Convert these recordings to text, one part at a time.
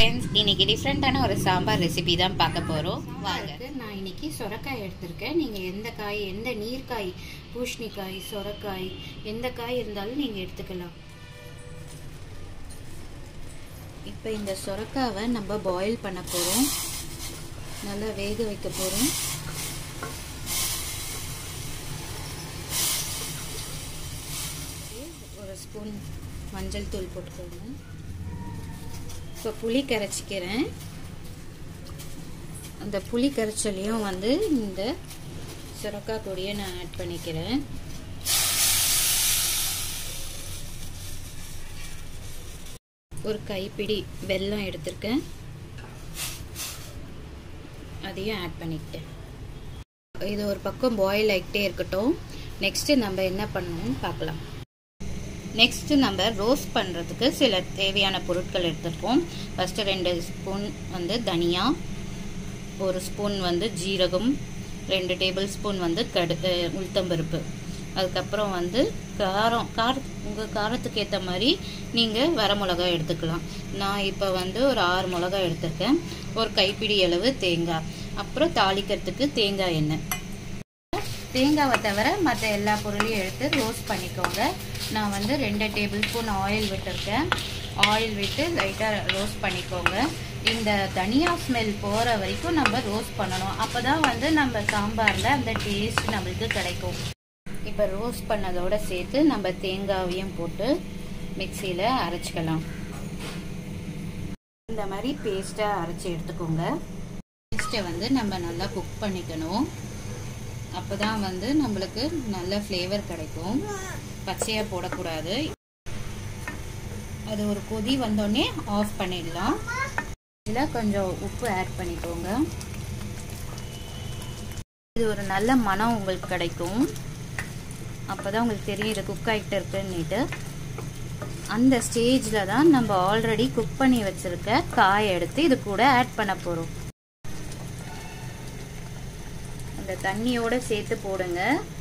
friends இன்னைக்கு டிஃப்ரெண்ட்டான ஒரு சாம்பார் ரெசிபி தான் பார்க்க போகிறோம் வாங்க சாம்பாருக்கு நான் இன்னைக்கு சொரக்காய் எடுத்திருக்கேன் நீங்கள் எந்த காய் எந்த நீர்க்காய் பூஷணிக்காய் சொரக்காய் எந்த காய் இருந்தாலும் நீங்கள் எடுத்துக்கலாம் இப்போ இந்த சொரக்காவை நம்ம பாயில் பண்ண போகிறோம் நல்லா வேக வைக்க போகிறோம் ஒரு ஸ்பூன் மஞ்சள் தூள் போட்டுக்கோங்க இப்போ புளி கரைச்சிக்கிறேன் அந்த புளி கரைச்சலையும் வந்து இந்த சுரக்காய் கொடியை நான் ஆட் பண்ணிக்கிறேன் ஒரு கைப்பிடி வெல்லம் எடுத்திருக்கேன் அதையும் ஆட் பண்ணிக்கிட்டேன் இது ஒரு பக்கம் பாயில் ஆகிட்டே இருக்கட்டும் நெக்ஸ்ட்டு நம்ம என்ன பண்ணணும்னு பார்க்கலாம் நெக்ஸ்ட்டு நம்ம ரோஸ்ட் பண்ணுறதுக்கு சில தேவையான பொருட்கள் எடுத்துருக்கோம் ஃபஸ்ட்டு ரெண்டு ஸ்பூன் வந்து தனியா ஒரு ஸ்பூன் வந்து ஜீரகம் ரெண்டு டேபிள் ஸ்பூன் வந்து கடு உளுத்தம்பருப்பு அதுக்கப்புறம் வந்து காரம் கார உங்கள் காரத்துக்கு ஏற்ற மாதிரி நீங்கள் வர மிளகா எடுத்துக்கலாம் நான் இப்போ வந்து ஒரு ஆறு மிளகா எடுத்திருக்கேன் ஒரு கைப்பிடி அளவு தேங்காய் அப்புறம் தாளிக்கிறதுக்கு தேங்காய் எண்ணெய் தேங்காவை தவிர மற்ற எல்லா பொருளையும் எடுத்து ரோஸ்ட் பண்ணிக்கோங்க நான் வந்து ரெண்டு டேபிள் ஸ்பூன் ஆயில் விட்டுருக்கேன் ஆயில் விட்டு லைட்டாக ரோஸ்ட் பண்ணிக்கோங்க இந்த தனியா ஸ்மெல் போகிற வரைக்கும் நம்ம ரோஸ்ட் பண்ணணும் அப்போ தான் வந்து நம்ம சாம்பாரில் அந்த டேஸ்ட் நம்மளுக்கு கிடைக்கும் இப்போ ரோஸ்ட் பண்ணதோட சேர்த்து நம்ம தேங்காவையும் போட்டு மிக்சியில் அரைச்சிக்கலாம் இந்த மாதிரி பேஸ்ட்டாக அரைச்சி எடுத்துக்கோங்க பேஸ்ட்டை வந்து நம்ம நல்லா குக் பண்ணிக்கணும் அப்போ தான் வந்து நம்மளுக்கு நல்ல ஃப்ளேவர் கிடைக்கும் பச்சையாக போடக்கூடாது அது ஒரு கொதி வந்தோடனே ஆஃப் பண்ணிடலாம் இதில் கொஞ்சம் உப்பு ஆட் பண்ணிக்கோங்க இது ஒரு நல்ல மனம் உங்களுக்கு கிடைக்கும் அப்போ தான் உங்களுக்கு தெரியும் இது குக் ஆகிட்டு இருக்குன்னுட்டு அந்த ஸ்டேஜில் தான் நம்ம ஆல்ரெடி குக் பண்ணி வச்சுருக்க காயை எடுத்து இது கூட ஆட் பண்ண போகிறோம் அந்த தண்ணியோட சேர்த்து போடுங்க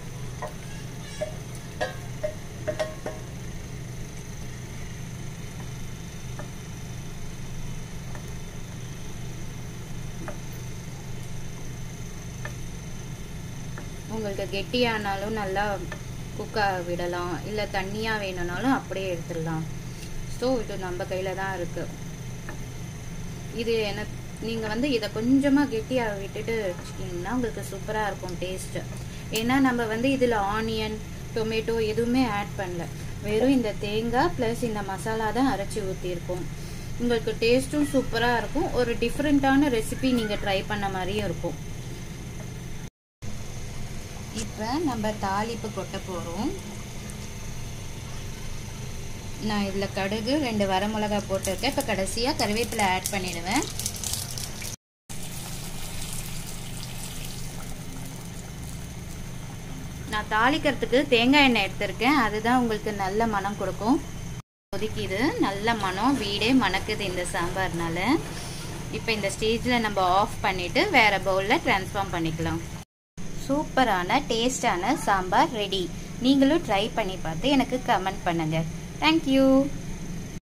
உங்களுக்கு கெட்டியானாலும் நல்லா குக்காக விடலாம் இல்லை தண்ணியாக வேணும்னாலும் அப்படியே எடுத்துடலாம் ஸோ இது நம்ம கையில் தான் இருக்குது இது எனக்கு நீங்கள் வந்து இதை கொஞ்சமாக கெட்டியாக விட்டுட்டு வச்சுக்கிங்கன்னா உங்களுக்கு சூப்பராக இருக்கும் டேஸ்ட்டு ஏன்னா நம்ம வந்து இதில் ஆனியன் டொமேட்டோ எதுவுமே ஆட் பண்ணல வெறும் இந்த தேங்காய் ப்ளஸ் இந்த மசாலா தான் அரைச்சி ஊற்றிருக்கோம் உங்களுக்கு டேஸ்ட்டும் சூப்பராக இருக்கும் ஒரு டிஃப்ரெண்ட்டான ரெசிபி நீங்கள் ட்ரை பண்ண மாதிரியும் இருக்கும் இப்போ நம்ம தாளிப்பு கொட்ட போகிறோம் நான் இதில் கடுகு ரெண்டு வரமிளகா போட்டிருக்கேன் இப்போ கடைசியாக கருவேப்பிலை ஆட் பண்ணிடுவேன் நான் தாளிக்கிறதுக்கு தேங்காய் எண்ணெய் எடுத்திருக்கேன் அதுதான் உங்களுக்கு நல்ல மனம் கொடுக்கும் கொதிக்குது நல்ல மனம் வீடே மணக்குது இந்த சாம்பார்னால இப்போ இந்த ஸ்டேஜில் நம்ம ஆஃப் பண்ணிவிட்டு வேறு பவுலில் ட்ரான்ஸ்ஃபார்ம் பண்ணிக்கலாம் சூப்பரான டேஸ்டான சாம்பார் ரெடி நீங்களும் ட்ரை பண்ணி பார்த்து எனக்கு கமெண்ட் பண்ணுங்கள் தேங்க்யூ